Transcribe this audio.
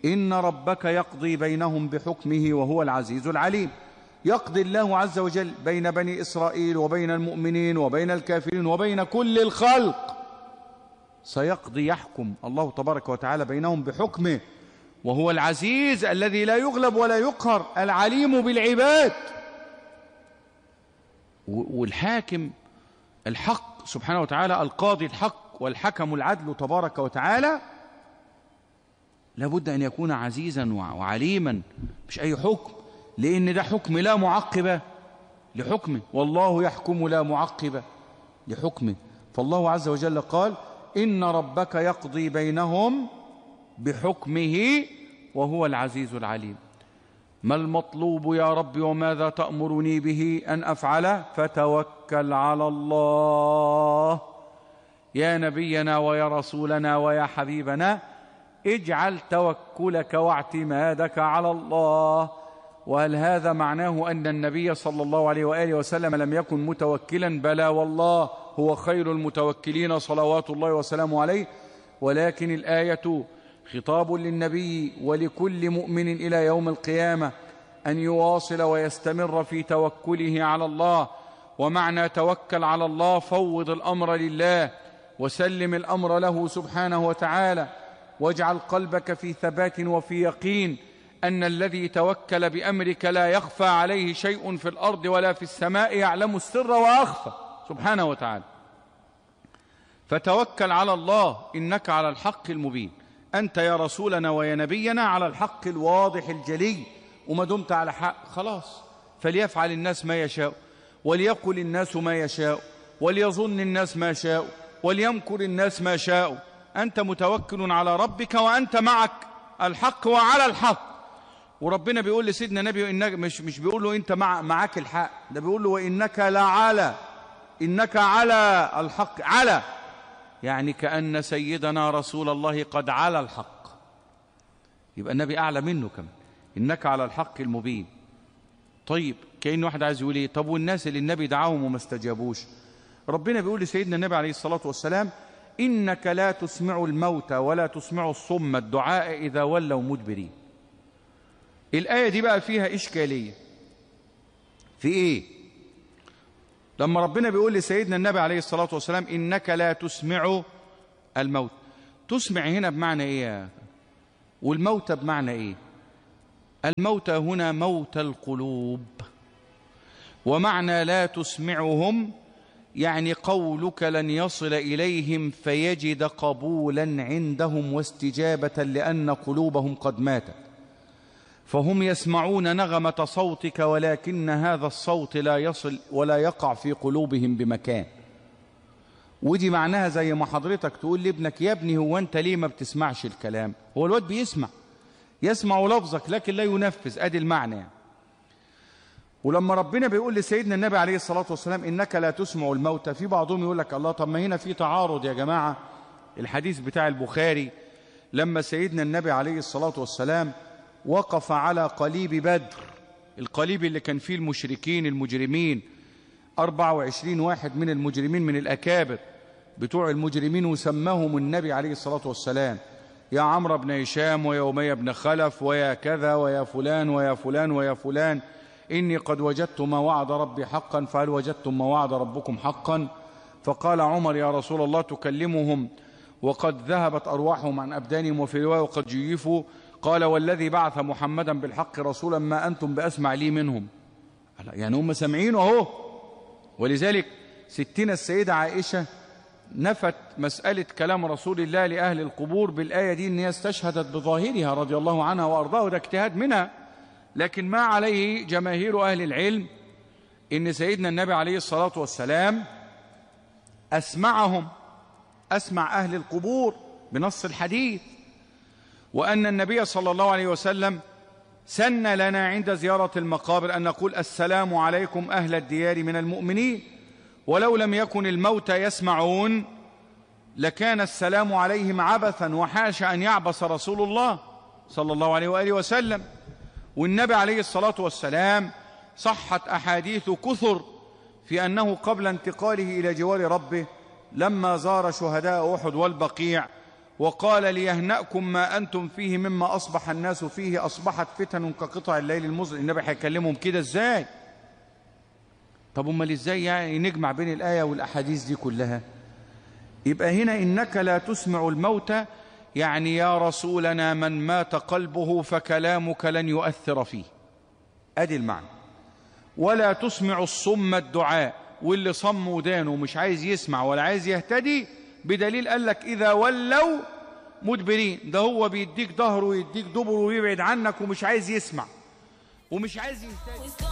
إن ربك يقضي بينهم بحكمه وهو العزيز العليم يقضي الله عز وجل بين بني إسرائيل وبين المؤمنين وبين الكافرين وبين كل الخلق سيقضي يحكم الله تبارك وتعالى بينهم بحكمه وهو العزيز الذي لا يغلب ولا يقهر العليم بالعباد والحاكم الحق سبحانه وتعالى القاضي الحق والحكم العدل تبارك وتعالى لابد أن يكون عزيزا وعليما مش أي حكم لأن ده حكم لا معقب لحكمه والله يحكم لا معقب لحكمه فالله عز وجل قال إن ربك يقضي بينهم بحكمه وهو العزيز العليم ما المطلوب يا رب وماذا تأمرني به أن أفعل فتوكل على الله يا نبينا ويا رسولنا ويا حبيبنا اجعل توكلك واعتمادك على الله وهل هذا معناه أن النبي صلى الله عليه وآله وسلم لم يكن متوكلا بلى والله هو خير المتوكلين صلوات الله وسلامه عليه ولكن الآية خطاب للنبي ولكل مؤمن إلى يوم القيامة أن يواصل ويستمر في توكله على الله ومعنى توكل على الله فوض الأمر لله وسلم الأمر له سبحانه وتعالى واجعل قلبك في ثبات وفي يقين أن الذي توكل بأمرك لا يخفى عليه شيء في الأرض ولا في السماء يعلم السر وأخفى سبحانه وتعالى فتوكل على الله إنك على الحق المبين أنت يا رسولنا ويا نبينا على الحق الواضح الجلي وما دمت على حق خلاص فليفعل الناس ما يشاء وليقل الناس ما يشاء وليظن الناس ما شاء وليمكر الناس ما شاء أنت متوكل على ربك وأنت معك الحق وعلى الحق وربنا بيقول لسيدنا نبي إنك مش مش بيقول له أنت مع معك الحق ده بيقول له وإنك لعلى إنك على الحق على يعني كأن سيدنا رسول الله قد على الحق يبقى النبي أعلى منه كمان إنك على الحق المبين طيب كأن واحد عايز يقول إيه طب والناس اللي النبي دعاهم وما استجابوش ربنا بيقول لسيدنا النبي عليه الصلاة والسلام إنك لا تسمع الموتى ولا تسمع الصم الدعاء إذا ولوا مدبرين الآية دي بقى فيها إشكالية في إيه لما ربنا بيقول لسيدنا النبي عليه الصلاة والسلام إنك لا تسمع الموت تسمع هنا بمعنى إيه والموتى بمعنى إيه الموتى هنا موت القلوب ومعنى لا تسمعهم يعني قولك لن يصل إليهم فيجد قبولا عندهم واستجابة لأن قلوبهم قد ماتت فهم يسمعون نغمة صوتك ولكن هذا الصوت لا يصل ولا يقع في قلوبهم بمكان ودي معناها زي ما حضرتك تقول لابنك يا ابني هو انت ليه ما بتسمعش الكلام هو الواد بيسمع يسمع لفظك لكن لا ينفذ ادي المعنى يعني. ولما ربنا بيقول لسيدنا النبي عليه الصلاة والسلام إنك لا تسمع الموتى في بعضهم يقول لك الله طب ما هنا في تعارض يا جماعة الحديث بتاع البخاري لما سيدنا النبي عليه الصلاة والسلام وقف على قليب بدر القليب اللي كان فيه المشركين المجرمين 24 واحد من المجرمين من الأكابر بتوع المجرمين وسماهم النبي عليه الصلاة والسلام يا عمرو بن هشام ويا أمية بن خلف ويا كذا ويا فلان ويا فلان ويا فلان إني قد وجدت ما وعد ربي حقا فهل وجدتم ما وعد ربكم حقا فقال عمر يا رسول الله تكلمهم وقد ذهبت أرواحهم عن أبدانهم وفي رواية وقد جيفوا قال والذي بعث محمدا بالحق رسولا ما أنتم بأسمع لي منهم يعني هم سامعين اهو ولذلك ستنا السيدة عائشة نفت مسألة كلام رسول الله لأهل القبور بالآية دي أن هي استشهدت بظاهرها رضي الله عنها وأرضاه ده اجتهاد منها لكن ما عليه جماهير أهل العلم إن سيدنا النبي عليه الصلاة والسلام أسمعهم أسمع أهل القبور بنص الحديث وأن النبي صلى الله عليه وسلم سن لنا عند زيارة المقابر أن نقول السلام عليكم أهل الديار من المؤمنين ولو لم يكن الموتى يسمعون لكان السلام عليهم عبثا وحاش أن يعبس رسول الله صلى الله عليه وآله وسلم والنبي عليه الصلاة والسلام صحت أحاديث كثر في أنه قبل انتقاله إلى جوار ربه لما زار شهداء أحد والبقيع وقال ليهنأكم ما أنتم فيه مما أصبح الناس فيه أصبحت فتن كقطع الليل المظلم النبي هيكلمهم كده إزاي طب امال ازاي يعني نجمع بين الآية والأحاديث دي كلها يبقى هنا إنك لا تسمع الموتى يعني يا رسولنا من مات قلبه فكلامك لن يؤثر فيه أدي المعنى ولا تسمع الصم الدعاء واللي صم ودانه ومش عايز يسمع ولا عايز يهتدي بدليل قال لك إذا ولوا مدبرين ده هو بيديك ظهره ويديك دبره ويبعد عنك ومش عايز يسمع ومش عايز يهتدي